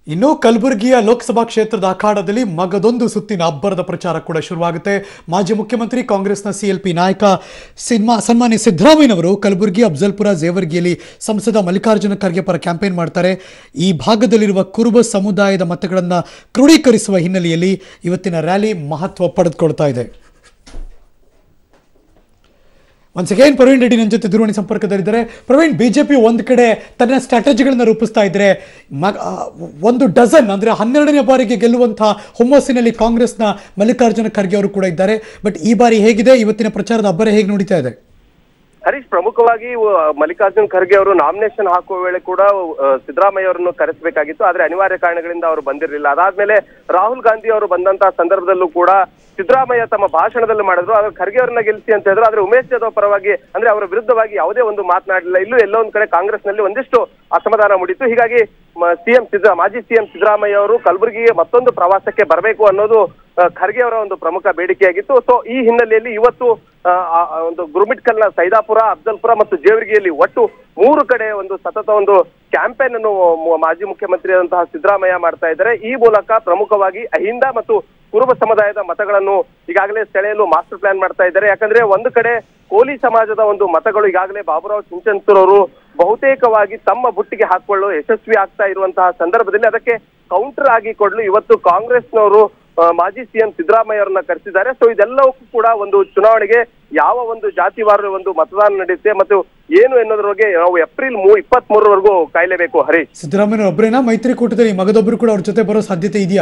ಇನ್ನು ಕಲಬುರಗಿಯ ಲೋಕಸಭಾ ಕ್ಷೇತ್ರದ ಅಖಾಡದಲ್ಲಿ ಮಗದೊಂದು ಸುತ್ತಿನ ಅಬ್ಬರದ ಪ್ರಚಾರ ಕೂಡ ಶುರುವಾಗುತ್ತೆ ಮಾಜಿ ಮುಖ್ಯಮಂತ್ರಿ ಕಾಂಗ್ರೆಸ್ನ ಸಿಎಲ್ಪಿ ನಾಯಕ ಸಿನ್ಮಾ ಸನ್ಮಾನ್ಯ ಸಿದ್ದರಾಮಯ್ಯನವರು ಕಲಬುರಗಿ ಅಫ್ಜಲ್ಪುರ ಜೇವರ್ಗಿಯಲ್ಲಿ ಸಂಸದ ಮಲ್ಲಿಕಾರ್ಜುನ ಖರ್ಗೆ ಪರ ಕ್ಯಾಂಪೇನ್ ಮಾಡ್ತಾರೆ ಈ ಭಾಗದಲ್ಲಿರುವ ಕುರುಬ ಸಮುದಾಯದ ಮತಗಳನ್ನು ಕ್ರೋಢೀಕರಿಸುವ ಹಿನ್ನೆಲೆಯಲ್ಲಿ ಇವತ್ತಿನ ರ್ಯಾಲಿ ಮಹತ್ವ ಪಡೆದುಕೊಳ್ತಾ ಇದೆ ಒನ್ಸ್ ಅಗೇನ್ ಪ್ರವೀಣ್ ರೆಡ್ಡಿ ನನ್ನ ಜೊತೆ ದೂರವಾಣಿ ಸಂಪರ್ಕದಲ್ಲಿದ್ದಾರೆ ಪ್ರವೀಣ್ ಬಿಜೆಪಿ ಒಂದು ಕಡೆ ತನ್ನ ಸ್ಟ್ರಾಟಜಿಗಳನ್ನ ರೂಪಿಸ್ತಾ ಇದ್ರೆ ಮ ಆ, ಒಂದು ಡಜನ್ ಅಂದ್ರೆ ಹನ್ನೆರಡನೇ ಬಾರಿಗೆ ಗೆಲ್ಲುವಂತಹ ಹುಮ್ಮಸ್ಸಿನಲ್ಲಿ ಕಾಂಗ್ರೆಸ್ನ ಮಲ್ಲಿಕಾರ್ಜುನ ಖರ್ಗೆ ಅವರು ಕೂಡ ಇದ್ದಾರೆ ಬಟ್ ಈ ಬಾರಿ ಹೇಗಿದೆ ಇವತ್ತಿನ ಪ್ರಚಾರದ ಅಬ್ಬರ ಹೇಗೆ ನಡೀತಾ ಇದೆ ಹರೀಶ್ ಪ್ರಮುಖವಾಗಿ ಅಹ್, ಮಲ್ಲಿಕಾರ್ಜುನ್ ಖರ್ಗೆ ಅವರು ನಾಮಿನೇಷನ್ ಹಾಕುವ ವೇಳೆ ಕೂಡ ಅಹ್, ಸಿದ್ದರಾಮಯ್ಯ ಅವರನ್ನು ಕರೆಸಬೇಕಾಗಿತ್ತು ಆದ್ರೆ ಅನಿವಾರ್ಯ ಕಾರಣಗಳಿಂದ ಅವರು ಬಂದಿರಲಿಲ್ಲ ಅದಾದ್ಮೇಲೆ ರಾಹುಲ್ ಗಾಂಧಿ ಅವರು ಬಂದಂತಹ ಸಂದರ್ಭದಲ್ಲೂ ಕೂಡ ಸಿದ್ದರಾಮಯ್ಯ ತಮ್ಮ ಭಾಷಣದಲ್ಲಿ ಮಾಡಿದ್ರು ಆದ್ರೆ ಖರ್ಗೆ ಅವರನ್ನ ಗೆಲ್ಲಿಸಿ ಅಂತ ಹೇಳಿದ್ರು ಆದ್ರೆ ಉಮೇಶ್ ಜಾಧವ್ ಪರವಾಗಿ ಅಂದ್ರೆ ಅವರ ವಿರುದ್ಧವಾಗಿ ಯಾವುದೇ ಒಂದು ಮಾತನಾಡಲಿಲ್ಲ ಇಲ್ಲೂ ಎಲ್ಲೋ ಒಂದ್ ಕಡೆ ಕಾಂಗ್ರೆಸ್ನಲ್ಲಿ ಒಂದಿಷ್ಟು ಅಸಮಾಧಾನ ಮೂಡಿತ್ತು ಹೀಗಾಗಿ ಸಿಎಂ ಸಿದ್ದ ಮಾಜಿ ಸಿಎಂ ಸಿದ್ದರಾಮಯ್ಯ ಅವರು ಕಲಬುರಗಿಗೆ ಮತ್ತೊಂದು ಪ್ರವಾಸಕ್ಕೆ ಬರಬೇಕು ಅನ್ನೋದು ಆ, ಖರ್ಗೆ ಅವರ ಒಂದು ಪ್ರಮುಖ ಬೇಡಿಕೆಯಾಗಿತ್ತು ಸೊ ಈ ಹಿನ್ನೆಲೆಯಲ್ಲಿ ಇವತ್ತು ಆ, ಆ, ಒಂದು ಗುರುಮಿಟ್ಕಲ್ನ ಸೈದಾಪುರ ಅಫ್ಜಲ್ಪುರ ಮತ್ತು ಜೇವರ್ಗಿಯಲ್ಲಿ ಒಟ್ಟು ಮೂರು ಕಡೆ ಒಂದು ಸತತ ಒಂದು ಕ್ಯಾಂಪೇನ್ ಅನ್ನು ಮ- ಮಾಜಿ ಮುಖ್ಯಮಂತ್ರಿಯಾದಂತಹ ಸಿದ್ದರಾಮಯ್ಯ ಮಾಡ್ತಾ ಇದ್ದಾರೆ ಈ ಮೂಲಕ ಪ್ರಮುಖವಾಗಿ ಅಹಿಂದ ಮತ್ತು ಕುರುಬ ಸಮುದಾಯದ ಮತಗಳನ್ನು ಈಗಾಗಲೇ ಸೆಳೆಯಲು ಮಾಸ್ಟರ್ ಪ್ಲಾನ್ ಮಾಡ್ತಾ ಇದ್ದಾರೆ ಯಾಕಂದ್ರೆ ಒಂದು ಕಡೆ ಕೋಲಿ ಸಮಾಜದ ಒಂದು ಮತಗಳು ಈಗಾಗಲೇ ಬಾಬುರಾವ್ ಚಿಂಚನ್ಸೂರ್ ಅವರು ಬಹುತೇಕವಾಗಿ ತಮ್ಮ ಬುಟ್ಟಿಗೆ ಹಾಕೊಳ್ಳಲು ಯಶಸ್ವಿ ಆಗ್ತಾ ಇರುವಂತಹ ಸಂದರ್ಭದಲ್ಲಿ ಅದಕ್ಕೆ ಕೌಂಟರ್ ಆಗಿ ಕೊಡಲು ಇವತ್ತು ಕಾಂಗ್ರೆಸ್ನವರು ಆ, ಮಾಜಿ ಸಿಎಂ ಸಿದ್ದರಾಮಯ್ಯ ಅವರನ್ನ ಕರೆಸಿದ್ದಾರೆ ಸೊ ಇದೆಲ್ಲವಕ್ಕೂ ಕೂಡ ಒಂದು ಚುನಾವಣೆಗೆ ಯಾವ ಒಂದು ಜಾತಿವಾರ ಒಂದು ಮತದಾನ ನಡೆಯುತ್ತೆ ಮತ್ತು ಏನು ಎನ್ನುವುದ್ರ ಬಗ್ಗೆ ನಾವು ಏಪ್ರಿಲ್ ಮೂ ಇಪ್ಪತ್ತ್ ಮೂರವರೆಗೂ ಕಾಯಲೇಬೇಕು ಹರೀಶ್ ಸಿದ್ದರಾಮಯ್ಯ ಒಬ್ಬರೇನಾ ಮೈತ್ರಿಕೂಟದಲ್ಲಿ ಮಗದೊಬ್ಬರು ಕೂಡ ಅವ್ರ ಜೊತೆ ಬರೋ ಸಾಧ್ಯತೆ ಇದೆಯಾ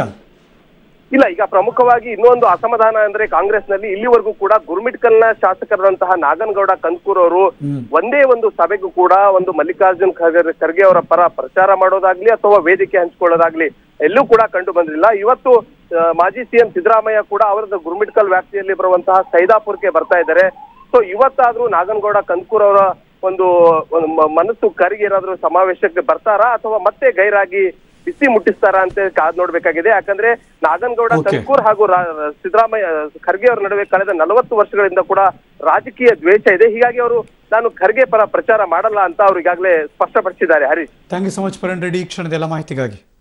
ಇಲ್ಲ ಈಗ ಪ್ರಮುಖವಾಗಿ ಇನ್ನೊಂದು ಅಸಮಾಧಾನ ಅಂದ್ರೆ ಕಾಂಗ್ರೆಸ್ನಲ್ಲಿ ಇಲ್ಲಿವರೆಗೂ ಕೂಡ ಗುರುಮಿಟ್ಕಲ್ನ ಶಾಸಕರಾದಂತಹ ನಾಗನಗೌಡ ಕನ್ಕೂರ್ ಅವರು ಒಂದೇ ಒಂದು ಸಭೆಗೂ ಕೂಡ ಒಂದು ಮಲ್ಲಿಕಾರ್ಜುನ್ ಖರ್ಗೆ ಖರ್ಗೆ ಅವರ ಪರ ಪ್ರಚಾರ ಮಾಡೋದಾಗ್ಲಿ ಅಥವಾ ವೇದಿಕೆ ಹಂಚಿಕೊಳ್ಳೋದಾಗ್ಲಿ ಎಲ್ಲೂ ಕೂಡ ಕಂಡು ಬಂದಿಲ್ಲ ಇವತ್ತು ಆ, ಮಾಜಿ ಸಿಎಂ ಸಿದ್ದರಾಮಯ್ಯ ಕೂಡ ಅವರದ್ದು ಗುರುಮಿಟ್ಕಲ್ ವ್ಯಾಪ್ತಿಯಲ್ಲಿ ಬರುವಂತಹ ಸೈದಾಪುರಕ್ಕೆ ಬರ್ತಾ ಇದ್ದಾರೆ ಸೊ ಇವತ್ತಾದ್ರೂ ನಾಗನಗೌಡ ಕನ್ಕೂರ್ ಅವರ ಒಂದು ಒಂದು ಮ- ಮನಸ್ಸು ಕರಿಗೆ ಏನಾದ್ರೂ ಸಮಾವೇಶಕ್ಕೆ ಬರ್ತಾರಾ ಅಥವಾ ಮತ್ತೆ ಗೈರಾಗಿ ಬಿಸಿ ಮುಟ್ಟಿಸ್ತಾರಾ ಅಂತ ಕಾದ್ ನೋಡ್ಬೇಕಾಗಿದೆ ಯಾಕಂದ್ರೆ ನಾಗನಗೌಡ Okay. ಕನ್ಕೂರ್ ಹಾಗೂ ರಾ- ಸಿದ್ದರಾಮಯ್ಯ ಖರ್ಗೆ ಅವರ ನಡುವೆ ಕಳೆದ ನಲವತ್ತು ವರ್ಷಗಳಿಂದ ಕೂಡ ರಾಜಕೀಯ ದ್ವೇಷ ಇದೆ ಹೀಗಾಗಿ ಅವರು ನಾನು ಖರ್ಗೆ ಪರ ಪ್ರಚಾರ ಮಾಡಲ್ಲ ಅಂತ ಅವರು ಈಗಾಗಲೇ ಸ್ಪಷ್ಟಪಡಿಸಿದ್ದಾರೆ Harish thank you so much Praveen Reddy ಈ ಕ್ಷಣದ ಎಲ್ಲ ಮಾಹಿತಿಗಾಗಿ